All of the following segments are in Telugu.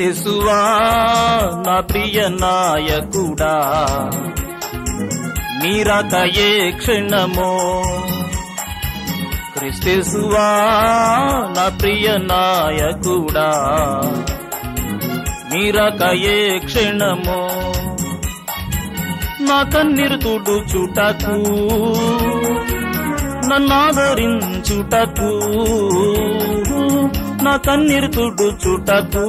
క్రిస్తేసువా నా ప్రియ నాయకుడా నీరాకయే క్షణమో క్రిస్తేసువా నా ప్రియ నాయకుడా నీరాకయే క్షణమో నా కన్నీరు తుడుచుటకు నన్నాదరించుటకు నా కన్నీరు తుడుచుటకు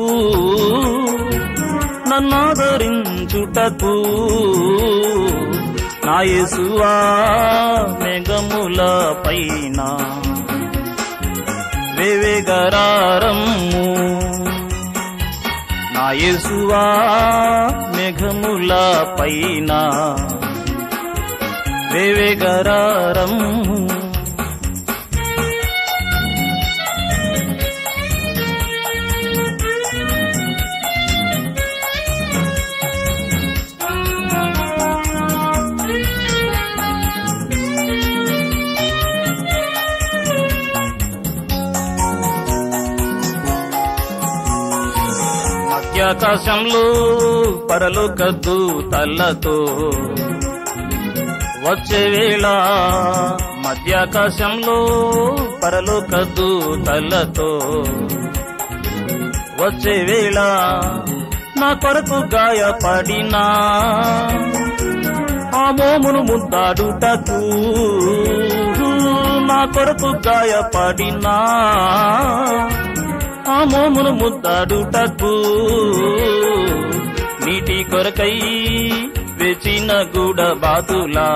నన్నాదరించుటకు నా యేసువా మేఘముల పైన వేవేగరారమ్ము నా యేసువా మేఘముల పైన వేవేగరారమ్ము మధ్యాకాశంలో పరలోక దూతలతో వచ్చే వేళ మధ్యాకాశంలో పరలోక దూతలతో వచ్చే వేళ నా కొరకు గాయపడినా ఆ మోమును ముద్దాడుటకు నా కొరకు గాయపడినా ఆ మోమును ముద్దాడుటకు నీటి కొరకై వెచిన గూడ బాతులా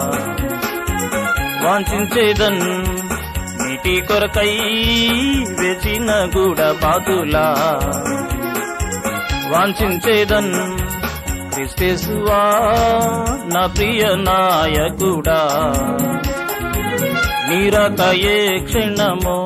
వాంఛించేదన్ నీటి కొరకై వెచిన గూడ బాతులా వాంఛించేదన్ క్రిస్తేసువా నా ప్రియ నాయకుడా నీరకయే క్షణమో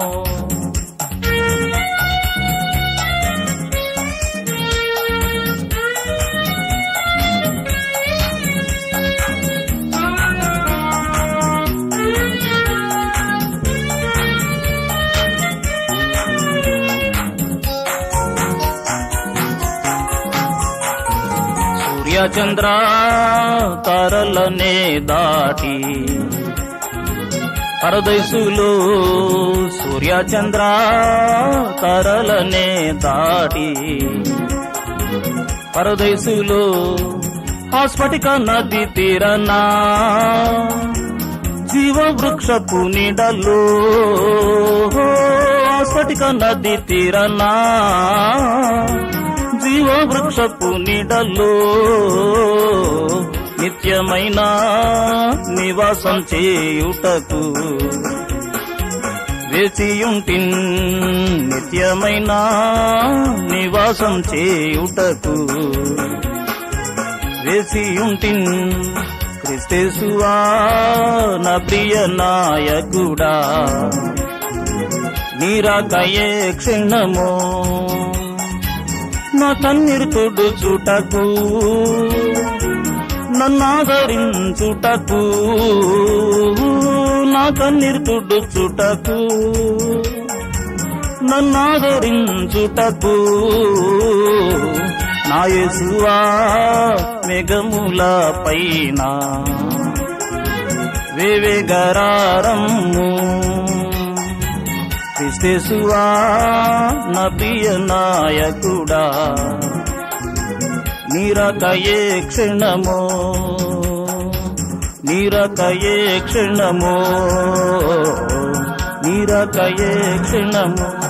సూర్య చంద్ర తారలనే దాటి పరదైసులో సూర్య చంద్ర తారలనే దాటి పరదైసులో హాస్పటిక నది తీరనా జీవ వృక్షపు నీడలో హాస్పటిక నది తీరనా జీవ వృక్షపు నీడలో నిత్యమైన నివాసం చేయుటకు వేచియుంటిన్ నిత్యమైన నివాసం చేయుటకు వేచియుంటిన్ క్రిస్తేసువా నా ప్రియ నాయకుడా నీరాకయే క్షణమో నా కన్నీరు తుడుచుటకు నన్నాదరించుటకు నా కన్నీరు తుడుచుటకు నన్నాదరించుటకు నా యేసువా మేఘముల పైన వేవేగరారమ్ము క్రిస్తేసువా నా ప్రియ నాయకుడా నీరకయే క్షణమో నీరకయే క్షణమో నీరకయే క్షణమో